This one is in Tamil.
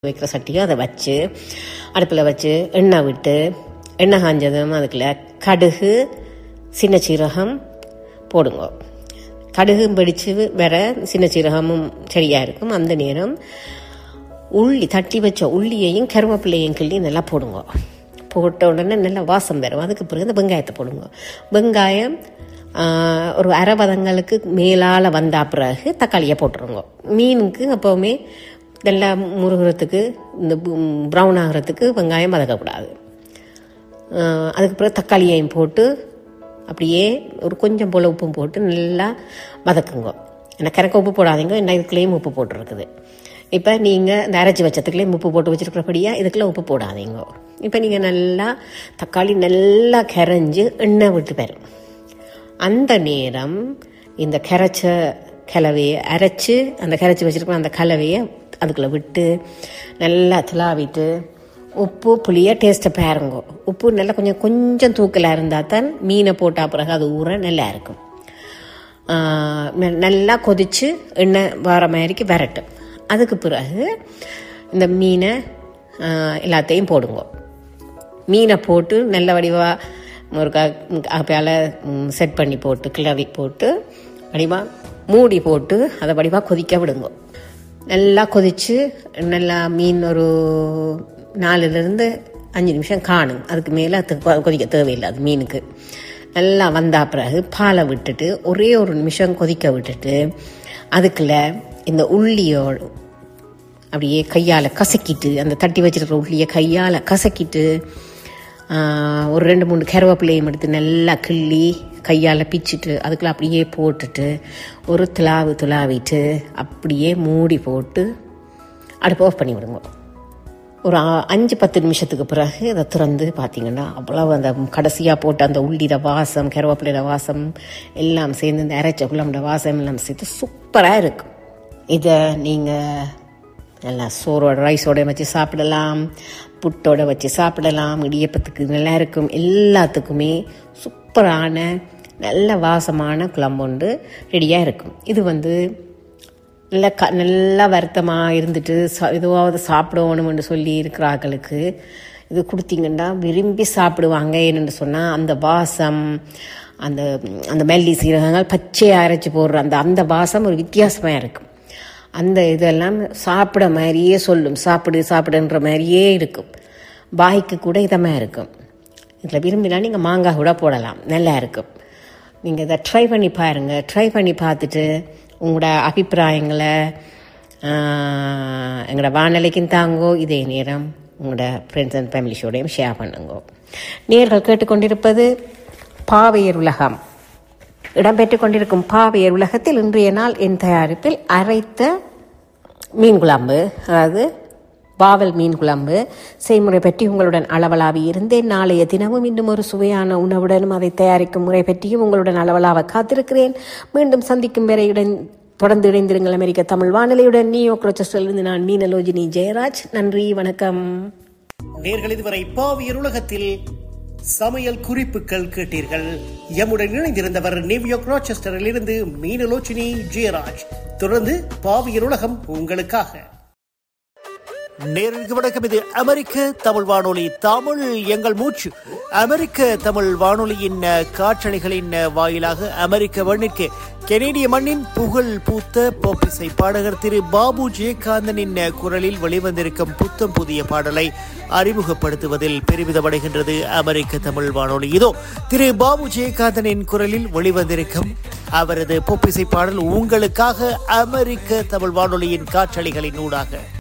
வைக்கிற சட்டியோ அதை வச்சு அடுப்பில் வச்சு எண்ணெய் விட்டு எண்ணெய் காஞ்சதும் அதுக்குள்ள கடுகு சின்ன சீரகம் போடுங்க கடுகும் வெடிச்சு வர சின்ன சீரகமும் சரியாக இருக்கும் அந்த நேரம் உள்ளி தட்டி வச்ச உள்ளியையும் கருவேப்பிலையும் கிள்ளி நல்லா போடுங்க போட்ட உடனே நல்லா வாசம் வரும் அதுக்கு பிறகு இந்த வெங்காயத்தை போடுங்க வெங்காயம் ஆஹ், ஒரு அரை வதங்களுக்கு மேலால் வந்த பிறகு தக்காளியை போட்டுருங்க மீனுக்கு எப்போவுமே நல்லா முருகிறதுக்கு இந்த ப்ரௌன் ஆகிறதுக்கு வெங்காயம் வதக்கக்கூடாது ஆஹ், அதுக்கு பிறகு தக்காளியையும் போட்டு அப்படியே ஒரு கொஞ்சம் போல் உப்பும் போட்டு நல்லா வதக்குங்க ஏன்னா கறக்க உப்பு போடாதீங்க என்ன இதுக்குள்ளேயும் உப்பு போட்டுருக்குது இப்போ நீங்கள் இந்த அரைச்சி வச்சதுக்குள்ளேயும் உப்பு போட்டு வச்சிருக்கிறபடியா இதுக்குள்ள உப்பு போடாதீங்க இப்போ நீங்கள் நல்லா தக்காளி நல்லா கரைஞ்சு எண்ணெய் விட்டு பெறும் அந்த நேரம் இந்த கரைச்ச கலவையை அரைச்சு அந்த கரைச்சி வச்சிருக்கிற அந்த கலவையை அதுக்குள்ளே விட்டு நல்லா துலாவிட்டு உப்பு புளியை டேஸ்ட்டை பாருங்க உப்பு நல்லா கொஞ்சம் கொஞ்சம் தூக்கலாக இருந்தால் தான் மீனை போட்டால் பிறகு அது ஊற நல்லா இருக்கும் ஆஹ் ந- நல்லா கொதிச்சு எண்ணெய் வர மாதிரிக்கு வரட்டும் அதுக்கு பிறகு இந்த மீனை ஆஹ் எல்லாத்தையும் போடுங்க மீனை போட்டு நல்ல வடிவாக ஒரு காப்பியால் செட் பண்ணி போட்டு கிளறி போட்டு வடிவாக மூடி போட்டு அதை வடிவாக கொதிக்க விடுங்க நல்லா கொதிச்சு நல்லா மீன் ஒரு நாலுலேருந்து அஞ்சு நிமிஷம் காணும் அதுக்கு மேலே அது கொ- கொதிக்க தேவையில்லை அது மீனுக்கு நல்லா வந்தா பிறகு பாலை விட்டுட்டு ஒரே ஒரு நிமிஷம் கொதிக்க விட்டுட்டு அதுக்குள்ள இந்த உள்ளியோட அப்படியே கையால் கசக்கிட்டு அந்த தட்டி வச்சிருக்கிற உள்ளியை கையால் கசக்கிட்டு ஆஹ், ஒரு ரெண்டு மூணு கருவேப்பிலையும் எடுத்து நல்லா கிள்ளி கையால் பிச்சிட்டு அதுக்குள்ள அப்படியே போட்டுட்டு ஒரு துலாவு துலாவிட்டு அப்படியே மூடி போட்டு அடுப்பு ஆஃப் பண்ணி விடுங்க ஒரு ஆ- அஞ்சு பத்து நிமிஷத்துக்கு பிறகு அதை திறந்து பார்த்தீங்கன்னா அவ்வளவு அந்த கடைசியாக போட்ட அந்த உள்ளிட வாசம் கருவேப்பிலையோட வாசம் எல்லாம் சேர்ந்து இந்த அரைச்ச குழம்போட வாசம் எல்லாம் சேர்த்து சூப்பராக இருக்கும் இதை நீங்கள் நல்லா சோறோட ரைஸோட வச்சு சாப்பிடலாம் புட்டோட வச்சு சாப்பிடலாம் இடியப்பத்துக்கு நல்லா இருக்கும் எல்லாத்துக்குமே சூப்பரான நல்ல வாசமான குழம்புண்டு ரெடியாக இருக்கும் இது வந்து நல்ல க நல்லா வருத்தமாக இருந்துட்டு சா எதுவாவது சாப்பிடணும்னு சொல்லி இருக்கிறார்களுக்கு இது கொடுத்தீங்கன்னா விரும்பி சாப்பிடுவாங்க என்னென்னு சொன்னால் அந்த வாசம் அந்த அந்த மெல்லி சீரகங்கள் பச்சையாக அரைச்சி போடுற அந்த அந்த வாசம் ஒரு வித்தியாசமாக இருக்கும் அந்த இதெல்லாம் சாப்பிட மாதிரியே சொல்லும் சாப்பிடு சாப்பிடுன்ற மாதிரியே இருக்கும் வாய்க்கு கூட இதமாக இருக்கும் இதில் விரும்பினா நீங்கள் மாங்காய் கூட போடலாம் நல்லா இருக்கும் நீங்கள் இதை ட்ரை பண்ணி பாருங்கள் ட்ரை பண்ணி பார்த்துட்டு உங்களோட அபிப்பிராயங்களை ஆஹ், எங்களோட வானொலிக்கும் தாங்கோ இதே நேரம் உங்களோட ஃப்ரெண்ட்ஸ் அண்ட் ஃபேமிலிஸோடையும் ஷேர் பண்ணுங்க நேர்கள் கேட்டுக்கொண்டிருப்பது பாவையர் உலகம் இடம்பெற்றுக் கொண்டிருக்கும் பாவையர் உலகத்தில் இன்றைய நாள் என் தயாரிப்பில் அரைத்த மீன் குழம்பு அதாவது பாவல் மீன் குழம்பு செய்முறை பற்றி உங்களுடன் அளவலாவி இருந்தேன் நாளைய தினமும் இன்னும் ஒரு சுவையான உணவுடனும் அதை தயாரிக்கும் முறை பற்றியும் உங்களுடன் அளவலாக காத்திருக்கிறேன் மீண்டும் சந்திக்கும் வரை இடன் தொடர்ந்து இணைந்திருங்கள் அமெரிக்க தமிழ் வானொலியுடன் நியூ இருந்து நான் மீனலோஜினி ஜெயராஜ் நன்றி வணக்கம் நேர்கள் இதுவரை பாவியர் உலகத்தில் சமையல் குறிப்புகள் கேட்டீர்கள் எம்முடன் இணைந்திருந்தவர் நியூயார்க் ராச்செஸ்டரில் இருந்து மீனலோச்சினி ஜெயராஜ் தொடர்ந்து பாவியர் உலகம் உங்களுக்காக நேருக்கு வணக்கம் இது அமெரிக்க தமிழ் வானொலி தமிழ் எங்கள் மூச்சு அமெரிக்க தமிழ் வானொலியின் அஹ், காற்றலைகளின் அஹ், வாயிலாக அமெரிக்க மண்ணிற்கு கெனேடிய மண்ணின் புகழ் பூத்த போப்பிசை பாடகர் திரு பாபு ஜெயகாந்தனின் அஹ், குரலில் வெளிவந்திருக்கும் புத்தம் புதிய பாடலை அறிமுகப்படுத்துவதில் பெருமிதமடைகின்றது அமெரிக்க தமிழ் வானொலி இதோ திரு பாபு ஜெயகாந்தனின் குரலில் வெளிவந்திருக்கும் அவரது பொப்பிசை பாடல் உங்களுக்காக அமெரிக்க தமிழ் வானொலியின் காற்றலைகளின் ஊடாக